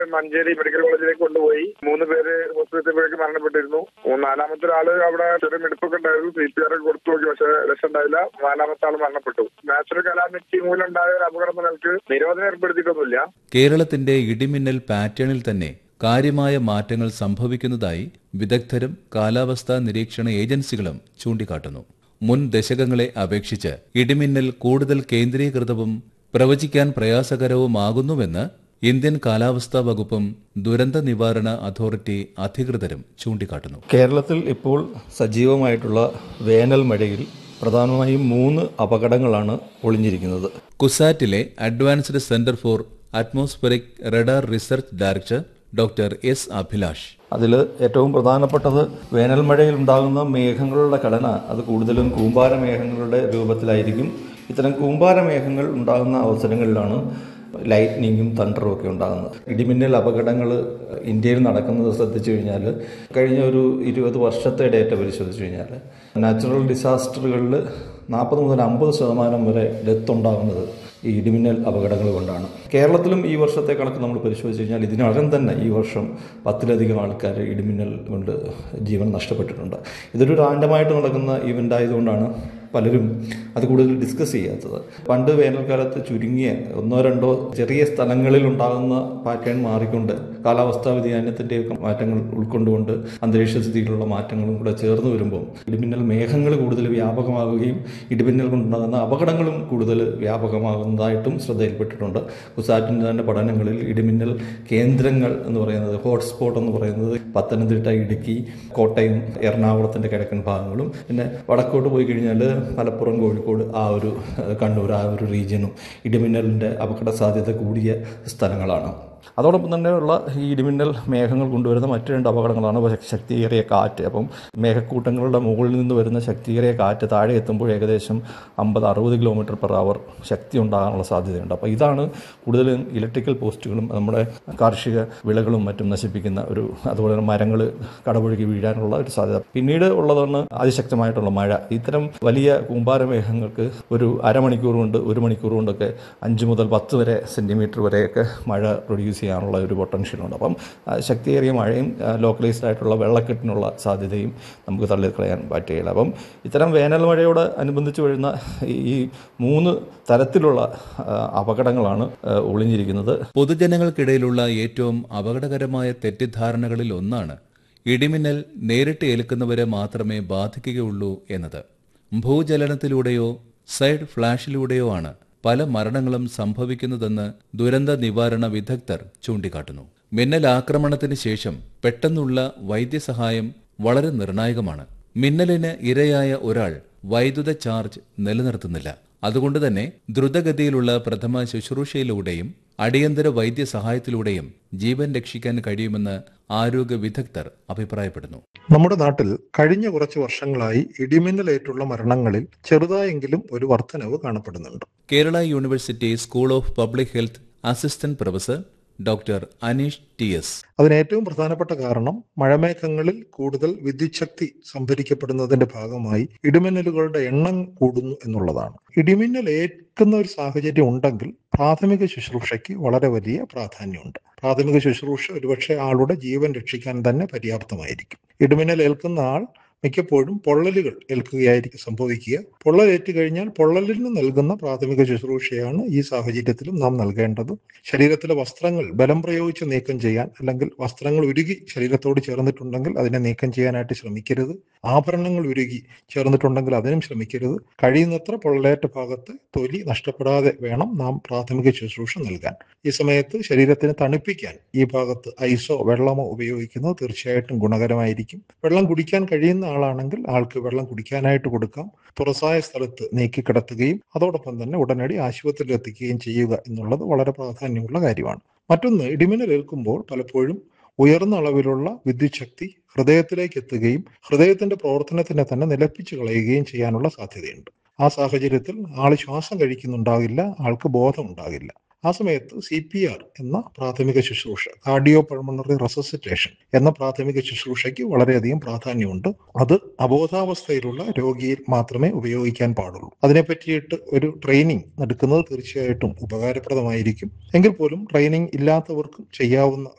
Manjeri medical കോളേജിലേക്ക് കൊണ്ടുപോയി മൂന്ന് പേര് ഹോസ്പിറ്റലിലേക്ക് മരണപ്പെട്ടിരുന്നു നാലാമത്തെ ആള് അവിടെ ചെറിയ മെടുപ്പൊക്കെ ഉണ്ടായിരുന്നു സി പി ആർ കൊടുത്തു നോക്കി പക്ഷെ രക്ഷ ഉണ്ടായില്ല നാലാമത്തെ ആൾ മരണപ്പെട്ടു നാച്ചുറൽ കലാമിറ്റി മൂലം ഉണ്ടായ ഒരു അപകടം നിലക്ക് നിരോധനം ഏർപ്പെടുത്തിയിട്ടൊന്നുമില്ല കേരളത്തിന്റെ ഇടിമിന്നൽ പാറ്റേണിൽ തന്നെ കാര്യമായ മാറ്റങ്ങൾ സംഭവിക്കുന്നതായി വിദഗ്ധരും കാലാവസ്ഥാ നിരീക്ഷണ ഏജൻസികളും ചൂണ്ടിക്കാട്ടുന്നു മുൻ ദശകങ്ങളെ അപേക്ഷിച്ച് ഇടിമിന്നൽ കൂടുതൽ കേന്ദ്രീകൃതവും പ്രവചിക്കാൻ പ്രയാസകരവുമാകുന്നുവെന്ന് ഇന്ത്യൻ കാലാവസ്ഥാ വകുപ്പും ദുരന്ത നിവാരണ അതോറിറ്റി അധികൃതരും ചൂണ്ടിക്കാട്ടുന്നു കേരളത്തിൽ ഇപ്പോൾ സജീവമായിട്ടുള്ള വേനൽ മഴയിൽ പ്രധാനമായും മൂന്ന് അപകടങ്ങളാണ് ഒളിഞ്ഞിരിക്കുന്നത് കുസാറ്റിലെ advanced centre for atmospheric radar research director doctor S Abhilash അതിൽ ഏറ്റവും പ്രധാനപ്പെട്ടത് വേനൽ മഴയിൽ ഉണ്ടാകുന്ന മേഘങ്ങളുടെ ഘടന അത് കൂടുതലും കൂമ്പാര മേഘങ്ങളുടെ രൂപത്തിലായിരിക്കും ഇത്തരം കൂമ്പാര മേഘങ്ങൾ ഉണ്ടാകുന്ന അവസരങ്ങളിലാണ് ലൈറ്റ്നിങ്ങും തണ്ടറും ഒക്കെ ഉണ്ടാകുന്നത് ഇടിമിന്നൽ അപകടങ്ങൾ ഇന്ത്യയിൽ നടക്കുന്നത് ശ്രദ്ധിച്ചു കഴിഞ്ഞാൽ കഴിഞ്ഞ ഒരു ഇരുപത് വർഷത്തെ ഡേറ്റ പരിശോധിച്ചു കഴിഞ്ഞാൽ നാച്ചുറൽ ഡിസാസ്റ്ററുകളിൽ നാൽപ്പത് മുതൽ അമ്പത് ശതമാനം വരെ ഡെത്ത് ഉണ്ടാകുന്നത് ഈ ഇടിമിന്നൽ അപകടങ്ങൾ കൊണ്ടാണ് കേരളത്തിലും ഈ വർഷത്തെ കണക്ക് നമ്മൾ പരിശോധിച്ച് കഴിഞ്ഞാൽ ഇതിനകം തന്നെ ഈ വർഷം പത്തിലധികം ആൾക്കാർ ഇടിമിന്നൽ കൊണ്ട് ജീവൻ നഷ്ടപ്പെട്ടിട്ടുണ്ട് ഇതൊരു റാൻഡമായിട്ട് നടക്കുന്ന ഇവൻ്റ് ആയതുകൊണ്ടാണ് പലരും അത് കൂടുതൽ ഡിസ്കസ് ചെയ്യാത്തത് പണ്ട് വേനൽക്കാലത്ത് ചുരുങ്ങിയ ഒന്നോ രണ്ടോ ചെറിയ സ്ഥലങ്ങളിൽ ഉണ്ടാകുന്ന പാറ്റേൺ മാറിക്കൊണ്ട് കാലാവസ്ഥാ വ്യതിയാനത്തിൻ്റെയൊക്കെ മാറ്റങ്ങൾ ഉൾക്കൊണ്ടുകൊണ്ട് അന്തരീക്ഷ സ്ഥിതിയിലുള്ള മാറ്റങ്ങളും കൂടെ ചേർന്ന് വരുമ്പോൾ ഇടിമിന്നൽ മേഘങ്ങൾ കൂടുതൽ വ്യാപകമാകുകയും ഇടിമിന്നൽ കൊണ്ടുണ്ടാകുന്ന അപകടങ്ങളും കൂടുതൽ വ്യാപകമാകുന്നതായിട്ടും ശ്രദ്ധയിൽപ്പെട്ടിട്ടുണ്ട് കുസാറ്റിൻ്റെ തന്നെ പഠനങ്ങളിൽ ഇടിമിന്നൽ കേന്ദ്രങ്ങൾ എന്ന് പറയുന്നത് ഹോട്ട്സ്പോട്ട് എന്ന് പറയുന്നത് പത്തനംതിട്ട ഇടുക്കി കോട്ടയം എറണാകുളത്തിൻ്റെ കിഴക്കൻ ഭാഗങ്ങളും പിന്നെ വടക്കോട്ട് പോയി കഴിഞ്ഞാൽ മലപ്പുറം കോഴിക്കോട് ആ ഒരു ഏഹ്, കണ്ണൂർ ആ ഒരു റീജിയനും ഇടിമിന്നലിൻ്റെ അപകട സാധ്യത കൂടിയ സ്ഥലങ്ങളാണ് അതോടൊപ്പം തന്നെയുള്ള ഈ ഇടിമിന്നൽ മേഘങ്ങൾ കൊണ്ടുവരുന്ന മറ്റു രണ്ട് അപകടങ്ങളാണ് ശ- ശക്തിയേറിയ കാറ്റ് അപ്പം മേഘക്കൂട്ടങ്ങളുടെ മുകളിൽ നിന്ന് വരുന്ന ശക്തിയേറിയ കാറ്റ് താഴെ എത്തുമ്പോൾ ഏകദേശം അമ്പത് അറുപത് കിലോമീറ്റർ പെർ അവർ ശക്തി ഉണ്ടാകാനുള്ള സാധ്യതയുണ്ട് അപ്പോൾ ഇതാണ് കൂടുതലും ഇലക്ട്രിക്കൽ പോസ്റ്റുകളും നമ്മുടെ കാർഷിക വിളകളും മറ്റും നശിപ്പിക്കുന്ന ഒരു അതുപോലെ തന്നെ മരങ്ങൾ കടപുഴകി വീഴാനുള്ള ഒരു സാധ്യത പിന്നീട് ഉള്ളതാണ് അതിശക്തമായിട്ടുള്ള മഴ ഇത്തരം വലിയ കൂമ്പാരമേഘങ്ങൾക്ക് ഒരു അരമണിക്കൂർ കൊണ്ട് ഒരു മണിക്കൂർ കൊണ്ടൊക്കെ അഞ്ച് മുതൽ പത്ത് വരെ സെൻറ്റിമീറ്റർ വരെയൊക്കെ മഴ പ്രൊഡ്യൂസ് ചെയ്യാനുള്ള ഒരു പൊട്ടൻഷ്യലുണ്ട് അപ്പം ആ, ശക്തിയേറിയ മഴയും ലോക്കലൈസ്ഡ് ആയിട്ടുള്ള വെള്ളക്കെട്ടിനുള്ള സാധ്യതയും നമുക്ക് തള്ളിക്കളയാൻ പറ്റുകയില്ല അപ്പം ഇത്തരം വേനൽ മഴയോട് അനുബന്ധിച്ച് വരുന്ന ഈ- ഈ മൂന്ന് തരത്തിലുള്ള ആ, അപകടങ്ങളാണ് ആ, ഒളിഞ്ഞിരിക്കുന്നത് പൊതുജനങ്ങൾക്കിടയിലുള്ള ഏറ്റവും അപകടകരമായ തെറ്റിദ്ധാരണകളിൽ ഒന്നാണ് ഇടിമിന്നൽ നേരിട്ട് ഏൽക്കുന്നവരെ മാത്രമേ ബാധിക്കുകയുള്ളൂ എന്നത് ഭൂചലനത്തിലൂടെയോ സൈഡ് ഫ്ലാഷിലൂടെയോ ആണ് പല മരണങ്ങളും സംഭവിക്കുന്നതെന്ന് ദുരന്ത നിവാരണ വിദഗ്ധർ ചൂണ്ടിക്കാട്ടുന്നു മിന്നൽ ആക്രമണത്തിന് ശേഷം പെട്ടെന്നുള്ള വൈദ്യസഹായം വളരെ നിർണായകമാണ് മിന്നലിന് ഇരയായ ഒരാൾ വൈദ്യുത ചാർജ് നിലനിർത്തുന്നില്ല അതുകൊണ്ട് തന്നെ ദ്രുതഗതിയിലുള്ള പ്രഥമ ശുശ്രൂഷയിലൂടെയും അടിയന്തര വൈദ്യസഹായത്തിലൂടെയും ജീവൻ രക്ഷിക്കാൻ കഴിയുമെന്ന് ആരോഗ്യ വിദഗ്ധർ അഭിപ്രായപ്പെടുന്നു നമ്മുടെ നാട്ടിൽ കഴിഞ്ഞ കുറച്ച് വർഷങ്ങളായി ഇടിമിന്നലേറ്റുള്ള മരണങ്ങളിൽ ചെറുതായെങ്കിലും ഒരു വർധനവ് കാണപ്പെടുന്നുണ്ട് Kerala university school of public health assistant professor doctor Aneesh T S അതിന് ഏറ്റവും പ്രധാനപ്പെട്ട കാരണം മഴമേഘങ്ങളിൽ കൂടുതൽ വിദ്യുച്ഛക്തി സംഭരിക്കപ്പെടുന്നതിന്റെ ഭാഗമായി ഇടിമിന്നലുകളുടെ എണ്ണം കൂടുന്നു എന്നുള്ളതാണ് ഇടിമിന്നൽ ഏൽക്കുന്ന ഒരു സാഹചര്യം ഉണ്ടെങ്കിൽ പ്രാഥമിക ശുശ്രൂഷയ്ക്ക് വളരെ വലിയ പ്രാധാന്യമുണ്ട് പ്രാഥമിക ശുശ്രൂഷ ഒരുപക്ഷെ ആളുടെ ജീവൻ രക്ഷിക്കാൻ തന്നെ പര്യാപ്തമായിരിക്കും ഇടിമിന്നൽ ഏൽക്കുന്ന ആൾ മിക്കപ്പോഴും പൊള്ളലുകൾ ഏൽക്കുകയായിരിക്കും സംഭവിക്കുക പൊള്ളലേറ്റ് കഴിഞ്ഞാൽ പൊള്ളലിന് നൽകുന്ന പ്രാഥമിക ശുശ്രൂഷയാണ് ഈ സാഹചര്യത്തിലും നാം നൽകേണ്ടത് ശരീരത്തിലെ വസ്ത്രങ്ങൾ ബലം പ്രയോഗിച്ച് നീക്കം ചെയ്യാൻ അല്ലെങ്കിൽ വസ്ത്രങ്ങൾ ഉരുകി ശരീരത്തോട് ചേർന്നിട്ടുണ്ടെങ്കിൽ അതിനെ നീക്കം ചെയ്യാനായിട്ട് ശ്രമിക്കരുത് ആഭരണങ്ങൾ ഉരുകി ചേർന്നിട്ടുണ്ടെങ്കിൽ അതിനും ശ്രമിക്കരുത് കഴിയുന്നത്ര പൊള്ളലേറ്റ ഭാഗത്ത് തൊലി നഷ്ടപ്പെടാതെ വേണം നാം പ്രാഥമിക ശുശ്രൂഷ നൽകാൻ ഈ സമയത്ത് ശരീരത്തിന് തണുപ്പിക്കാൻ ഈ ഭാഗത്ത് ഐസോ വെള്ളമോ ഉപയോഗിക്കുന്നത് തീർച്ചയായിട്ടും ഗുണകരമായിരിക്കും വെള്ളം കുടിക്കാൻ കഴിയുന്ന ആളാണെങ്കിൽ ആൾക്ക് വെള്ളം കുടിക്കാനായിട്ട് കൊടുക്കാം തുറസായ സ്ഥലത്ത് നീക്കി കിടത്തുകയും അതോടൊപ്പം തന്നെ ഉടനടി ആശുപത്രിയിൽ എത്തിക്കുകയും ചെയ്യുക എന്നുള്ളത് വളരെ പ്രാധാന്യമുള്ള കാര്യമാണ് മറ്റൊന്ന് ഇടിമിന്നൽ ഏൽക്കുമ്പോൾ പലപ്പോഴും ഉയർന്ന അളവിലുള്ള വിദ്യുത് ശക്തി ഹൃദയത്തിലേക്ക് എത്തുകയും ഹൃദയത്തിന്റെ പ്രവർത്തനത്തിനെ തന്നെ നിലപ്പിച്ചു കളയുകയും ചെയ്യാനുള്ള സാധ്യതയുണ്ട് ആ സാഹചര്യത്തിൽ ആൾ ശ്വാസം കഴിക്കുന്നുണ്ടാകില്ല ആൾക്ക് ബോധം ഉണ്ടാകില്ല ആ സമയത്ത് സി പി ആർ എന്ന പ്രാഥമിക ശുശ്രൂഷ കാർഡിയോ പൾമണറി റെസസിറ്റേഷൻ എന്ന പ്രാഥമിക ശുശ്രൂഷയ്ക്ക് വളരെയധികം പ്രാധാന്യമുണ്ട് അത് അബോധാവസ്ഥയിലുള്ള രോഗിയിൽ മാത്രമേ ഉപയോഗിക്കാൻ പാടുള്ളൂ അതിനെ പറ്റിയിട്ട് ഒരു ട്രെയിനിങ് നടക്കുന്നത് തീർച്ചയായിട്ടും ഉപകാരപ്രദമായിരിക്കും എങ്കിൽ പോലും ട്രെയിനിങ് ഇല്ലാത്തവർക്കും ചെയ്യാവുന്ന